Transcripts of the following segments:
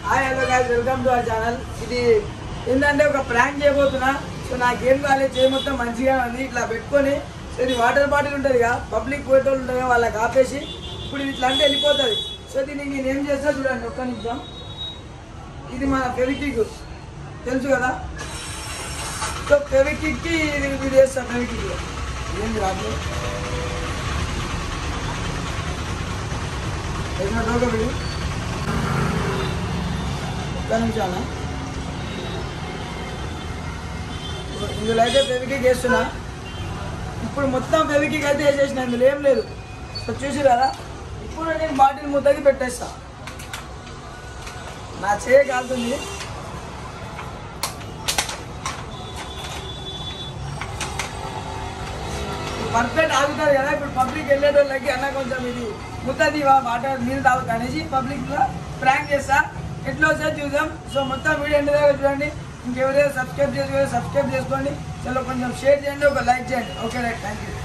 Hi hello guys welcome to our channel ఇది ఏంటంటే ఒక ప్రాంక్ చేయబోతున్నా సో నాకేం కాలేదు చేయి మొత్తం మంచిగా ఉంది ఇట్లా పెట్టుకొని సో ఇది వాటర్ బాటిల్ ఉంటుంది కదా పబ్లిక్ పోయేటోళ్ళు ఉంటుంది కదా వాళ్ళకి ఆపేసి ఇప్పుడు ఇది ఇట్లా అంటే వెళ్ళిపోతుంది సో దీనికి నేను ఏం చేస్తా చూడండి ఒక్క నిమిషం ఇది మన ఫెవికిక్ తెలుసు కదా సో ఫెవికిక్కి ఇది ఇది చేస్తాం ఫెవికిక్ ఏంది రాదు ఏదైనా డోకా వీడు ఒక్క నిమిషానా ఇందులో అయితే ఫెవికిక్ వేస్తున్నా ఇప్పుడు మొత్తం ఫెవికిక్ అయితే వేసేసిన ఇందులో ఏం లేదు సో చూసి కదా ఇప్పుడు నేను బాటిల్ ముద్దకి పెట్టేస్తా నా చేయ కాలుతుంది పర్ఫెక్ట్ ఆగుతుంది కదా ఇప్పుడు పబ్లిక్ వెళ్ళేటోళ్ళకి అన్న కొంచెం ఇది ముద్దది వాటర్ నీళ్ళు తాగుతా అనేసి పబ్లిక్లో ప్రాంక్ చేస్తా ఎట్లా వస్తే చూద్దాం సో మొత్తం వీడియో ఎండ్ దాకా చూడండి ఇంకెవరైనా సబ్స్క్రైబ్ చేసుకోవాలి సబ్స్క్రైబ్ చేసుకోండి చలో కొంచెం షేర్ చేయండి ఒక లైక్ చేయండి okay right thank you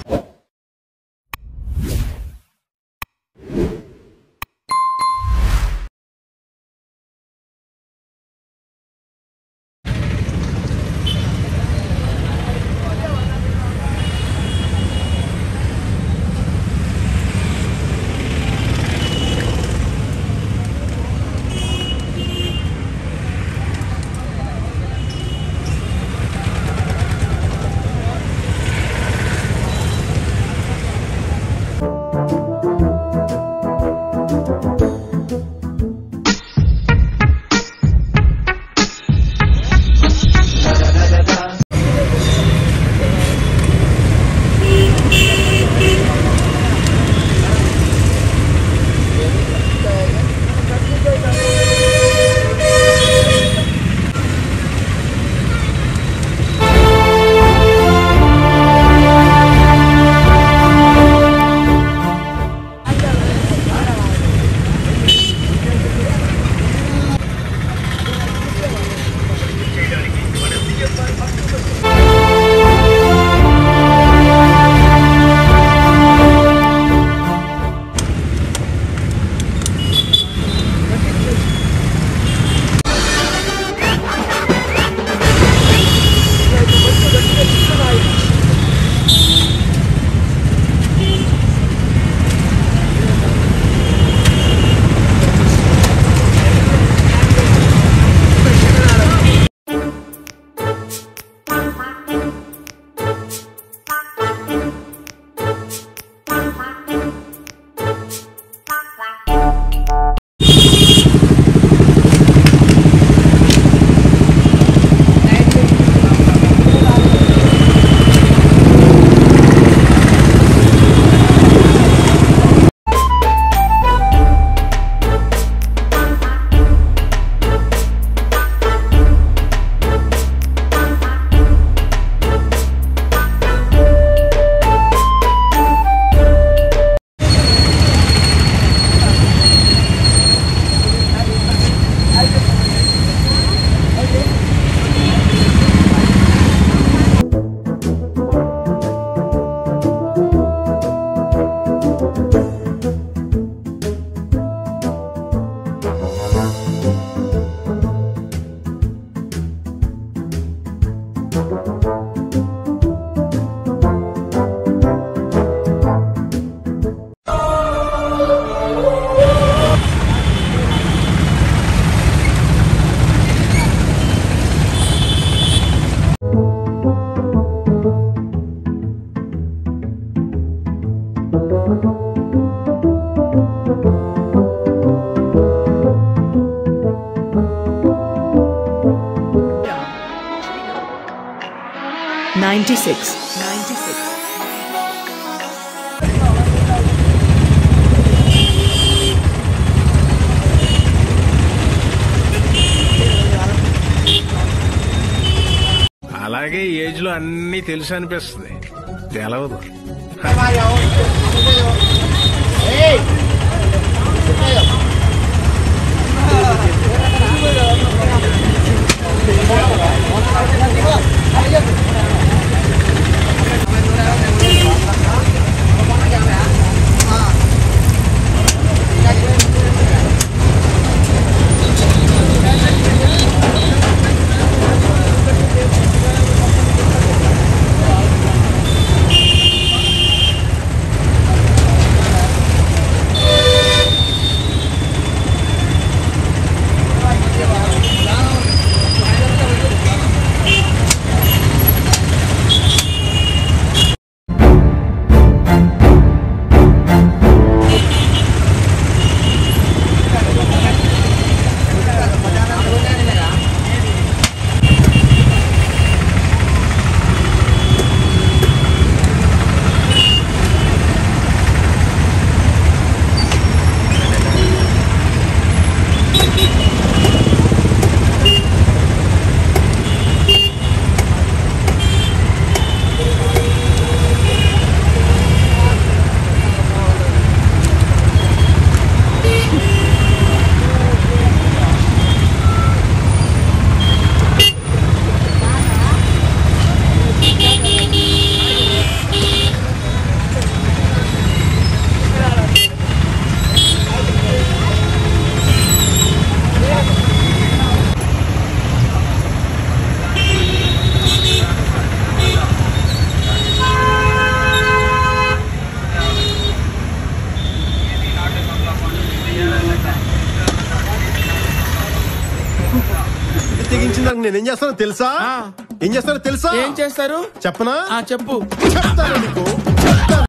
Ninety-six. Ninety-six. అలాగే ఈ ఏజ్ లో అన్ని తెలుసు అనిపిస్తుంది తెలవదు ఆ తెగించిన దానికి నేనేం చేస్తానో తెలుసా ఆ. ఏం చేస్తానో తెలుసా ఏం చేస్తారు చెప్పనా ఆ చెప్పు చెప్తాను నీకు చెప్తాను.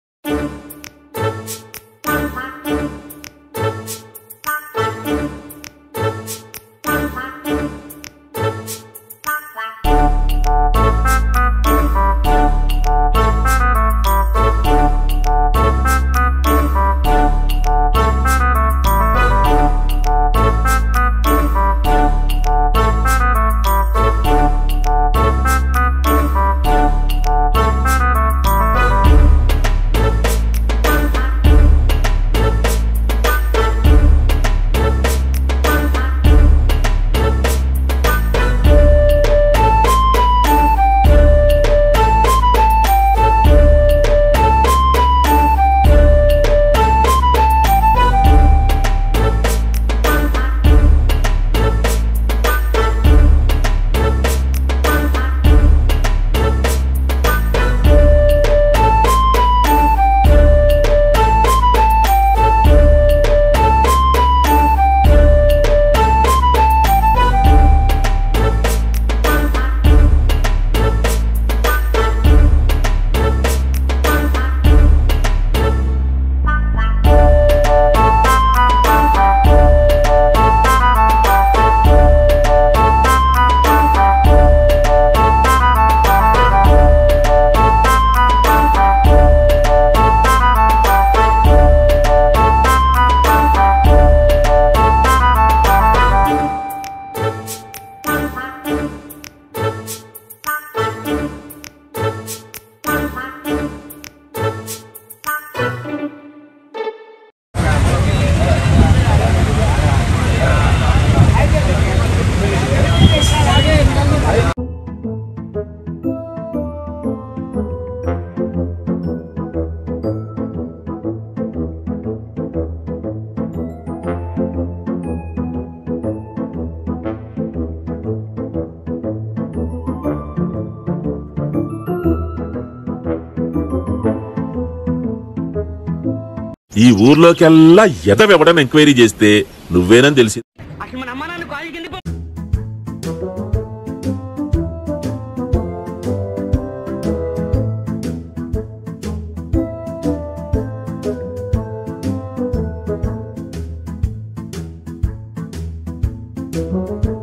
ఈ ఊర్లోకెల్లా ఎదవెవడం ఎంక్వైరీ చేస్తే నువ్వేనని తెలిసి Thank